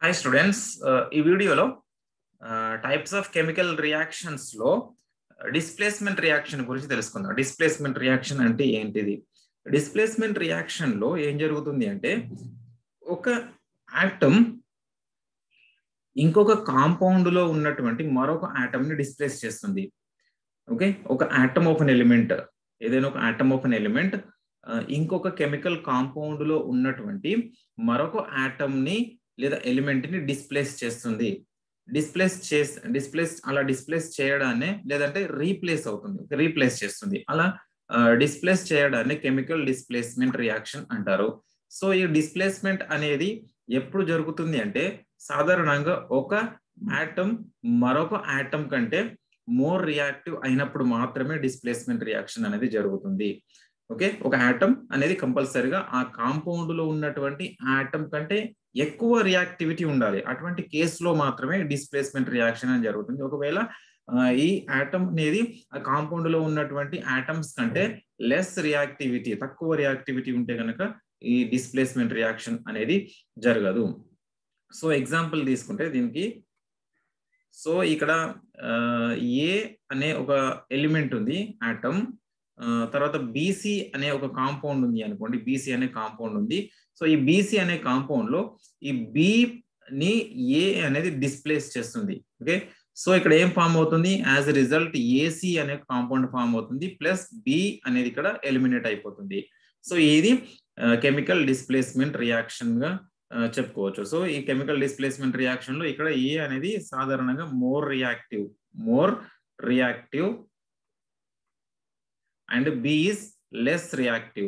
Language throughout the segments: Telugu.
హాయ్ స్టూడెంట్స్ ఈ వీడియోలో టైప్స్ ఆఫ్ కెమికల్ రియాక్షన్స్ లో డిస్ప్లేస్మెంట్ రియాక్షన్ గురించి తెలుసుకుందాం డిస్ప్లేస్మెంట్ రియాక్షన్ అంటే ఏంటిది డిస్ప్లేస్మెంట్ రియాక్షన్ లో ఏం జరుగుతుంది అంటే ఒక ఆటమ్ ఇంకొక కాంపౌండ్ లో ఉన్నటువంటి మరొక ఆటమ్ ని డిస్ప్లేస్ చేస్తుంది ఓకే ఒక ఆటమ్ ఆఫ్ అన్ ఎలిమెంట్ ఏదైనా ఒక ఆటమ్ ఆఫ్ అన్ ఎలిమెంట్ ఇంకొక కెమికల్ కాంపౌండ్ లో ఉన్నటువంటి మరొక ఆటమ్ ని లేదా ఎలిమెంట్ ని డిస్ప్లేస్ చేస్తుంది డిస్ప్లేస్ చేసి డిస్ప్లేస్ అలా డిస్ప్లేస్ చేయడాన్ని లేదంటే రీప్లేస్ అవుతుంది రీప్లేస్ చేస్తుంది అలా డిస్ప్లేస్ చేయడాన్ని కెమికల్ డిస్ప్లేస్మెంట్ రియాక్షన్ అంటారు సో ఈ డిస్ప్లేస్మెంట్ అనేది ఎప్పుడు జరుగుతుంది అంటే సాధారణంగా ఒక ఆటమ్ మరొక ఆటమ్ కంటే మోర్ రియాక్టివ్ అయినప్పుడు మాత్రమే డిస్ప్లేస్మెంట్ రియాక్షన్ అనేది జరుగుతుంది ఓకే ఒక ఆటమ్ అనేది కంపల్సరిగా ఆ కాంపౌండ్ లో ఉన్నటువంటి ఆటమ్ కంటే ఎక్కువ రియాక్టివిటీ ఉండాలి అటువంటి కేసులో మాత్రమే డిస్ప్లేస్మెంట్ రియాక్షన్ అని జరుగుతుంది ఒకవేళ ఈ ఆటమ్ అనేది ఆ కాంపౌండ్ లో ఉన్నటువంటి ఆటమ్స్ కంటే లెస్ రియాక్టివిటీ తక్కువ రియాక్టివిటీ ఉంటే కనుక ఈ డిస్ప్లేస్మెంట్ రియాక్షన్ అనేది జరగదు సో ఎగ్జాంపుల్ తీసుకుంటే దీనికి సో ఇక్కడ ఏ అనే ఒక ఎలిమెంట్ ఉంది ఆటమ్ తర్వాత బీసీ అనే ఒక కాంపౌండ్ ఉంది అనుకోండి బీసీ అనే కాంపౌండ్ ఉంది సో ఈ బీసీ అనే కాంపౌండ్ లో ఈ బి ని ఏ అనేది డిస్ప్లేస్ చేస్తుంది ఓకే సో ఇక్కడ ఏం ఫామ్ అవుతుంది యాజ్ ఎ రిజల్ట్ ఏసీ అనే కాంపౌండ్ ఫామ్ అవుతుంది ప్లస్ బి అనేది ఇక్కడ ఎలిమినేట్ అయిపోతుంది సో ఇది కెమికల్ డిస్ప్లేస్మెంట్ రియాక్షన్ గా చెప్పుకోవచ్చు సో ఈ కెమికల్ డిస్ప్లేస్మెంట్ రియాక్షన్ లో ఇక్కడ ఏ అనేది సాధారణంగా more reactive more reactive and B is less reactive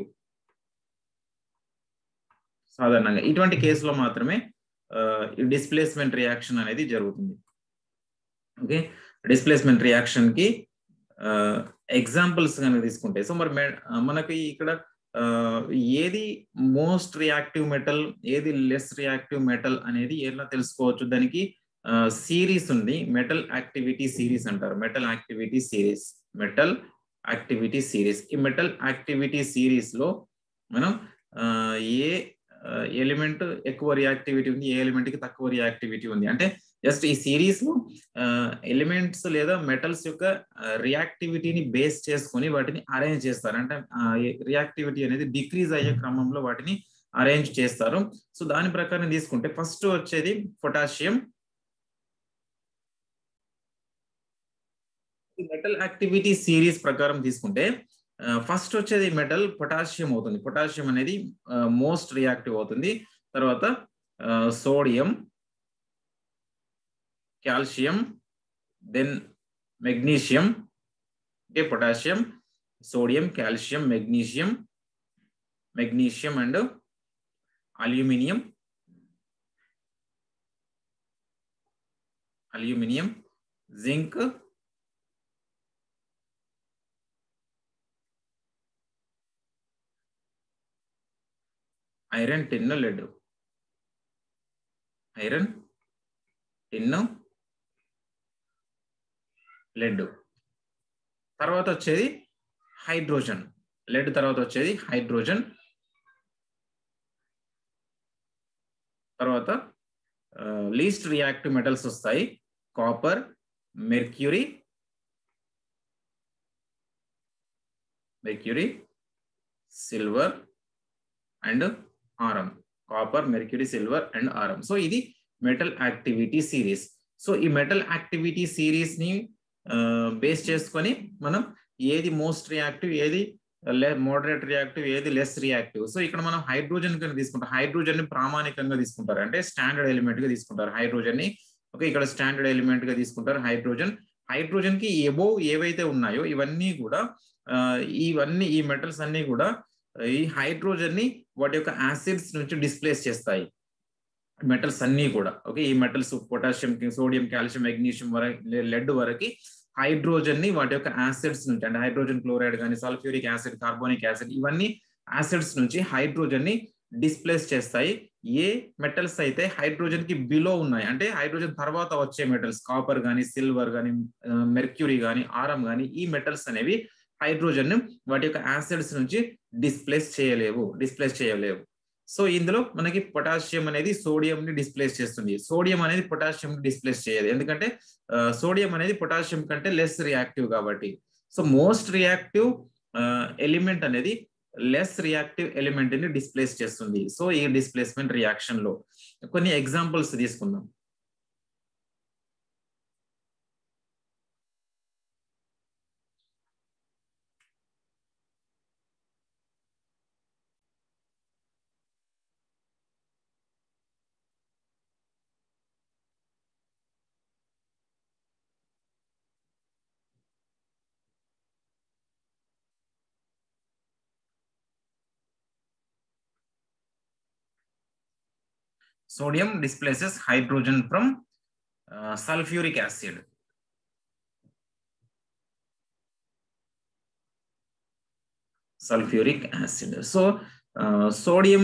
సాధారణంగా ఇటువంటి కేసులో మాత్రమే డిస్ప్లేస్మెంట్ రియాక్షన్ అనేది జరుగుతుంది ఓకే డిస్ప్లేస్మెంట్ రియాక్షన్ కి ఎగ్జాంపుల్స్ కనుక తీసుకుంటే సో మరి మనకి ఇక్కడ ఏది మోస్ట్ రియాక్టివ్ మెటల్ ఏది లెస్ రియాక్టివ్ మెటల్ అనేది ఎలా తెలుసుకోవచ్చు దానికి సిరీస్ ఉంది మెటల్ యాక్టివిటీ సిరీస్ అంటారు metal activity series metal activity series ఈ మెటల్ యాక్టివిటీ సిరీస్ లో మనం ఏ ఎలిమెంట్ ఎక్కువ రియాక్టివిటీ ఉంది ఏ ఎలిమెంట్ కి తక్కువ రియాక్టివిటీ ఉంది అంటే జస్ట్ ఈ సిరీస్ లో ఎలిమెంట్స్ లేదా మెటల్స్ యొక్క రియాక్టివిటీని బేస్ చేసుకొని వాటిని అరేంజ్ చేస్తారు అంటే రియాక్టివిటీ అనేది డిక్రీజ్ అయ్యే క్రమంలో వాటిని అరేంజ్ చేస్తారు సో దాని ప్రకారం తీసుకుంటే ఫస్ట్ వచ్చేది పొటాషియం మెటల్ యాక్టివిటీ సిరీస్ ప్రకారం తీసుకుంటే ఫస్ట్ వచ్చేది మెటల్ పొటాషియం అవుతుంది పొటాషియం అనేది మోస్ట్ రియాక్టివ్ అవుతుంది తర్వాత sodium calcium then magnesium okay potassium sodium calcium magnesium magnesium and aluminium aluminium zinc iron tin lead iron tin lead తర్వాత వచ్చేది హైడ్రోజన్ లెడ్ తర్వాత వచ్చేది హైడ్రోజన్ తర్వాత లీస్ట్ రియాక్టివ్ మెటల్స్ వస్తాయి copper mercury mercury silver and aurum copper mercury silver and aurum so ఇది మెటల్ యాక్టివిటీ సిరీస్ సో ఈ మెటల్ యాక్టివిటీ సిరీస్ ని బేస్ చేసుకొని మనం ఏది మోస్ట్ రియాక్టివ్ ఏది మోడరేట్ రియాక్టివ్ ఏది లెస్ రియాక్టివ్ సో ఇక్కడ మనం హైడ్రోజన్ కింద తీసుకుంటాం హైడ్రోజన్ ని ప్రామాణికంగా తీసుకుంటారు అంటే స్టాండర్డ్ ఎలిమెంట్ గా తీసుకుంటారు హైడ్రోజన్ ని ఓకే ఇక్కడ స్టాండర్డ్ ఎలిమెంట్ గా తీసుకుంటారు హైడ్రోజన్ హైడ్రోజన్ కి ఎబోవ్ ఏవైతే ఉన్నాయో ఇవన్నీ కూడా ఇవన్నీ ఈ మెటల్స్ అన్ని కూడా ఈ హైడ్రోజన్ ని వాటి యొక్క యాసిడ్స్ నుంచి డిస్ప్లేస్ చేస్తాయి మెటల్స్ అన్ని కూడా ఓకే ఈ metals potassium sodium calcium magnesium వరకు లెడ్ వరకు హైడ్రోజన్ ని వాటి యొక్క యాసిడ్స్ నుంచి అంటే హైడ్రోజన్ క్లోరైడ్ కానీ సల్ఫ్యూరిక్ యాసిడ్ కార్బోనిక్ యాసిడ్ ఇవన్నీ యాసిడ్స్ నుంచి హైడ్రోజన్ ని డిస్ప్లేస్ చేస్తాయి ఏ మెటల్స్ అయితే హైడ్రోజన్ కి బిలో ఉన్నాయి అంటే హైడ్రోజన్ తర్వాత వచ్చే మెటల్స్ కాపర్ కానీ సిల్వర్ కానీ మెర్క్యూరీ కానీ ఆరం కానీ ఈ మెటల్స్ అనేవి హైడ్రోజన్ వాటి యొక్క యాసిడ్స్ నుంచి డిస్ప్లేస్ చేయలేవు డిస్ప్లేస్ చేయలేవు సో ఇందులో మనకి పొటాషియం అనేది సోడియం ని డిస్ప్లేస్ చేస్తుంది సోడియం అనేది పొటాషియం ని డిస్ప్లేస్ చేయదు ఎందుకంటే సోడియం అనేది పొటాషియం కంటే లెస్ రియాక్టివ్ కాబట్టి సో మోస్ట్ రియాక్టివ్ ఎలిమెంట్ అనేది లెస్ రియాక్టివ్ ఎలిమెంట్ ని డిస్ప్లేస్ చేస్తుంది సో ఈ డిస్ప్లేస్మెంట్ రియాక్షన్ లో కొన్ని ఎగ్జాంపుల్స్ తీసుకుందాం sodium displaces hydrogen from uh, sulfuric acid. Sulfuric acid. So, uh, sodium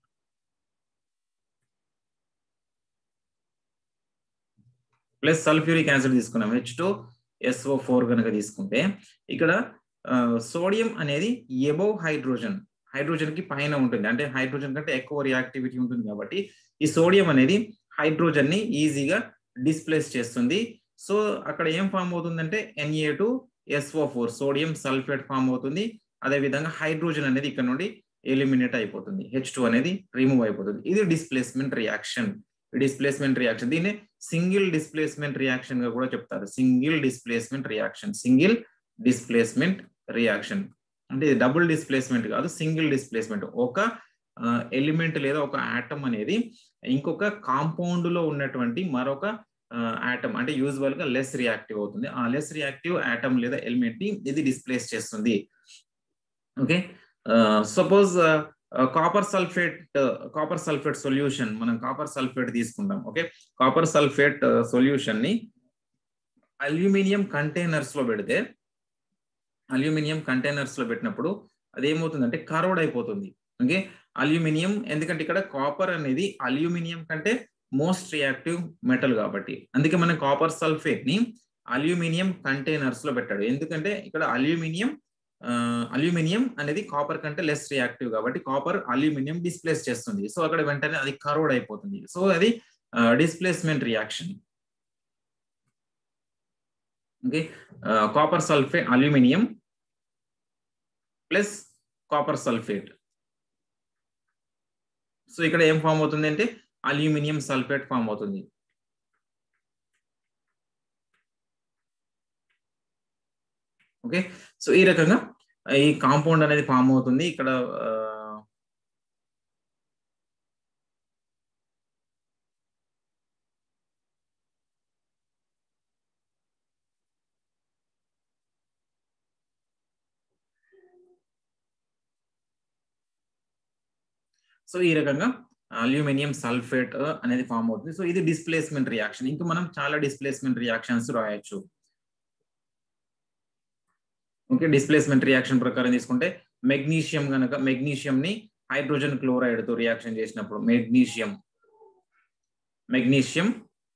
plus sulphuric acid తీసుకున్నాం హెచ్ టూ ఎస్ఓ ఫోర్ కనుక తీసుకుంటే ఇక్కడ సోడియం అనేది ఎబోవ్ హైడ్రోజన్ హైడ్రోజన్ కి పైన ఉంటుంది అంటే హైడ్రోజన్ కంటే ఎక్కువ రియాక్టివిటీ ఉంటుంది కాబట్టి ఈ సోడియం అనేది హైడ్రోజన్ ని ఈజీగా డిస్ప్లేస్ చేస్తుంది సో అక్కడ ఏం ఫామ్ అవుతుందంటే NA two SO four sodium sulphate form అవుతుంది అదే విధంగా హైడ్రోజన్ అనేది ఇక్కడ నుండి ఎలిమినేట్ అయిపోతుంది హెచ్ టూ అనేది రిమూవ్ అయిపోతుంది ఇది డిస్ప్లేస్మెంట్ రియాక్షన్ డిస్ప్లేస్మెంట్ రియాక్షన్ దీన్ని సింగిల్ డిస్ప్లేస్మెంట్ రియాక్షన్ గా కూడా చెప్తారు single displacement reaction single displacement reaction అంటే ఇది డబుల్ డిస్ప్లేస్మెంట్ కాదు సింగిల్ డిస్ప్లేస్మెంట్ ఒక ఎలిమెంట్ లేదా ఒక ఆటమ్ అనేది ఇంకొక కాంపౌండ్ లో ఉన్నటువంటి మరొక ఆటమ్ అంటే యూజువల్ గా లెస్ రియాక్టివ్ అవుతుంది ఆ లెస్ రియాక్టివ్ ఆటమ్ లేదా ఎలిమెంట్ ని ఇది డిస్ప్లేస్ చేస్తుంది okay suppose copper sulphate copper sulphate solution మనం కాపర్ సల్ఫేట్ తీసుకుంటాం ఓకే కాపర్ సల్ఫేట్ సొల్యూషన్ ని అల్యూమినియం కంటైనర్స్ లో పెడితే అల్యూమినియం కంటైనర్స్ లో పెట్టినప్పుడు అది ఏమవుతుందంటే కరోడ్ అయిపోతుంది ఓకే అల్యూమినియం ఎందుకంటే ఇక్కడ కాపర్ అనేది అల్యూమినియం కంటే మోస్ట్ రియాక్టివ్ మెటల్ కాబట్టి అందుకే మనం కాపర్ సల్ఫేట్ ని అల్యూమినియం కంటైనర్స్ లో పెట్టాడు ఎందుకంటే ఇక్కడ అల్యూమినియం అల్యూమినియం అనేది కాపర్ కంటే లెస్ రియాక్టివ్ కాబట్టి కాపర్ అల్యూమినియం డిస్ప్లేస్ చేస్తుంది సో అక్కడ వెంటనే అది కరోడ్ అయిపోతుంది సో అది displacement reaction okay copper sulphate aluminium plus copper sulphate so ఇక్కడ ఏం ఫామ్ అవుతుంది అంటే అల్యూమినియం సల్ఫేట్ ఫామ్ అవుతుంది ఓకే సో ఈ రకంగా ఈ కాంపౌండ్ అనేది ఫామ్ అవుతుంది ఇక్కడ సో ఈ రకంగా అల్యూమినియం సల్ఫేట్ అనేది ఫామ్ అవుతుంది సో ఇది డిస్ప్లేస్మెంట్ రియాక్షన్ ఇంకా మనం చాలా డిస్ప్లేస్మెంట్ రియాక్షన్స్ రాయొచ్చు ఓకే డిస్ప్లేస్మెంట్ రియాక్షన్ ప్రకారం తీసుకుంటే మెగ్నీషియం కనుక మెగ్నీషియం ని హైడ్రోజన్ క్లోరైడ్ తో రియాక్షన్ చేసినప్పుడు magnesium magnesium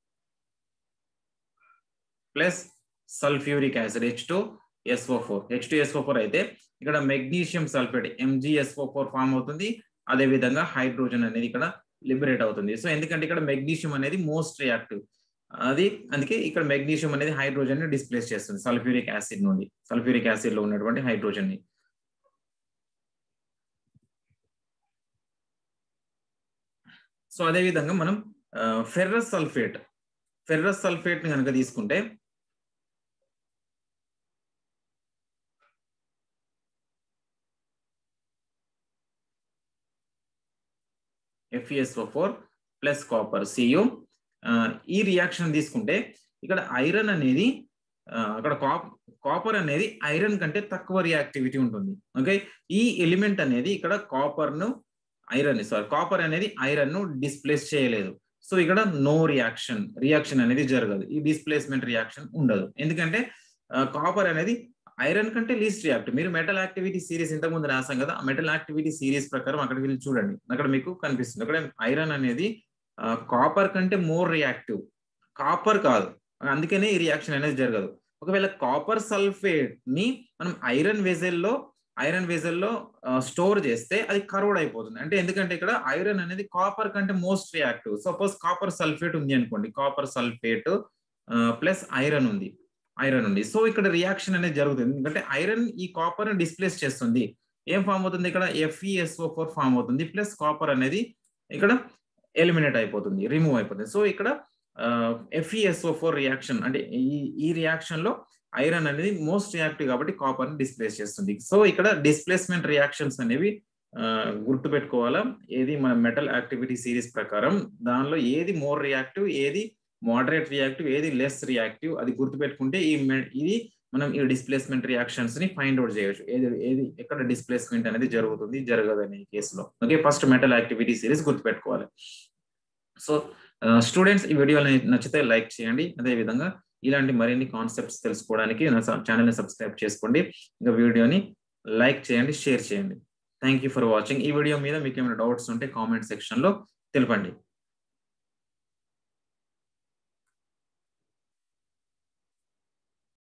plus sulphuric acid H two SO four H two SO four అయితే ఇక్కడ magnesium sulphate MGSO four form అవుతుంది అదే విధంగా హైడ్రోజన్ అనేది ఇక్కడ లిబరేట్ అవుతుంది సో ఎందుకంటే ఇక్కడ మెగ్నీషియం అనేది మోస్ట్ రియాక్టివ్ అది అందుకే ఇక్కడ మెగ్నీషియం అనేది హైడ్రోజన్ ని డిస్ప్లేస్ చేస్తుంది సల్ఫ్యూరిక్ యాసిడ్ నుండి సల్ఫ్యూరిక్ యాసిడ్ లో ఉన్నటువంటి హైడ్రోజన్ ని సో అదే విధంగా మనం ఫెర్రస్ సల్ఫేట్ ఫెర్రస్ సల్ఫేట్ ని కనుక తీసుకుంటే FESO four plus copper CU ఈ రియాక్షన్ తీసుకుంటే ఇక్కడ ఐరన్ అనేది అక్కడ కాపర్ అనేది ఐరన్ కంటే తక్కువ రియాక్టివిటీ ఉంటుంది ఓకే ఈ ఎలిమెంట్ అనేది ఇక్కడ కాపర్ ను ఐరన్ సారీ కాపర్ అనేది ఐరన్ ను డిస్ప్లేస్ చేయలేదు సో ఇక్కడ నో రియాక్షన్ రియాక్షన్ అనేది జరగదు ఈ డిస్ప్లేస్మెంట్ రియాక్షన్ ఉండదు ఎందుకంటే కాపర్ అనేది ఐరన్ కంటే లీస్ట్ రియాక్టివ్ మీరు మెటల్ యాక్టివిటీ సిరీస్ ఇంతకుముందు రాసాం కదా ఆ మెటల్ యాక్టివిటీ సిరీస్ ప్రకారం అక్కడికి వెళ్ళి చూడండి అక్కడ మీకు కనిపిస్తుంది అక్కడ ఐరన్ అనేది కాపర్ కంటే మోర్ రియాక్టివ్ కాపర్ కాదు అందుకనే ఈ రియాక్షన్ అనేది జరగదు ఒకవేళ కాపర్ సల్ఫేట్ ని మనం ఐరన్ వెజెల్లో ఐరన్ వెజల్లో స్టోర్ చేస్తే అది కర్వ్డ్ అయిపోతుంది అంటే ఎందుకంటే ఇక్కడ ఐరన్ అనేది కాపర్ కంటే most reactive suppose copper sulphate ఉంది అనుకోండి కాపర్ సల్ఫేట్ ప్లస్ ఐరన్ ఉంది ఐరన్ ఉంది సో ఇక్కడ రియాక్షన్ అనేది జరుగుతుంది ఎందుకంటే ఐరన్ ఈ కాపర్ డిస్ప్లేస్ చేస్తుంది ఏం ఫామ్ అవుతుంది ఇక్కడ ఎఫ్ఈఎస్ఓ ఫోర్ ఫామ్ అవుతుంది ప్లస్ కాపర్ అనేది ఇక్కడ ఎలిమినేట్ అయిపోతుంది రిమూవ్ అయిపోతుంది సో ఇక్కడ ఎఫ్ఈఎస్ఓ ఫోర్ రియాక్షన్ అంటే ఈ ఈ రియాక్షన్ లో ఐరన్ అనేది మోస్ట్ రియాక్టివ్ కాబట్టి కాపర్ ని డిస్ప్లేస్ చేస్తుంది సో ఇక్కడ డిస్ప్లేస్మెంట్ రియాక్షన్స్ అనేవి గుర్తు పెట్టుకోవాలా ఏది మన మెటల్ యాక్టివిటీ సిరీస్ ప్రకారం దానిలో ఏది మోర్ రియాక్టివ్ ఏది మోడరేట్ రియాక్టివ్ ఏది లెస్ రియాక్టివ్ అది గుర్తు పెట్టుకుంటే ఈ ఇది మనం ఈ డిస్ప్లేస్మెంట్ రియాక్షన్స్ ని ఫైండ్ అవుట్ చేయొచ్చు ఏది ఏది ఎక్కడ డిస్ప్లేస్మెంట్ అనేది జరుగుతుంది జరగదు అనే కేసులో okay first metal activity series గుర్తుపెట్టుకోవాలి సో స్టూడెంట్స్ ఈ వీడియో నచ్చితే లైక్ చేయండి అదే విధంగా ఇలాంటి మరిన్ని కాన్సెప్ట్స్ తెలుసుకోవడానికి నా ఛానల్ని సబ్స్క్రైబ్ చేసుకోండి ఇంకా వీడియోని లైక్ చేయండి షేర్ చేయండి థ్యాంక్ యూ ఫర్ వాచింగ్ ఈ వీడియో మీద మీకు ఏమైనా డౌట్స్ ఉంటే కామెంట్ సెక్షన్లో తెలపండి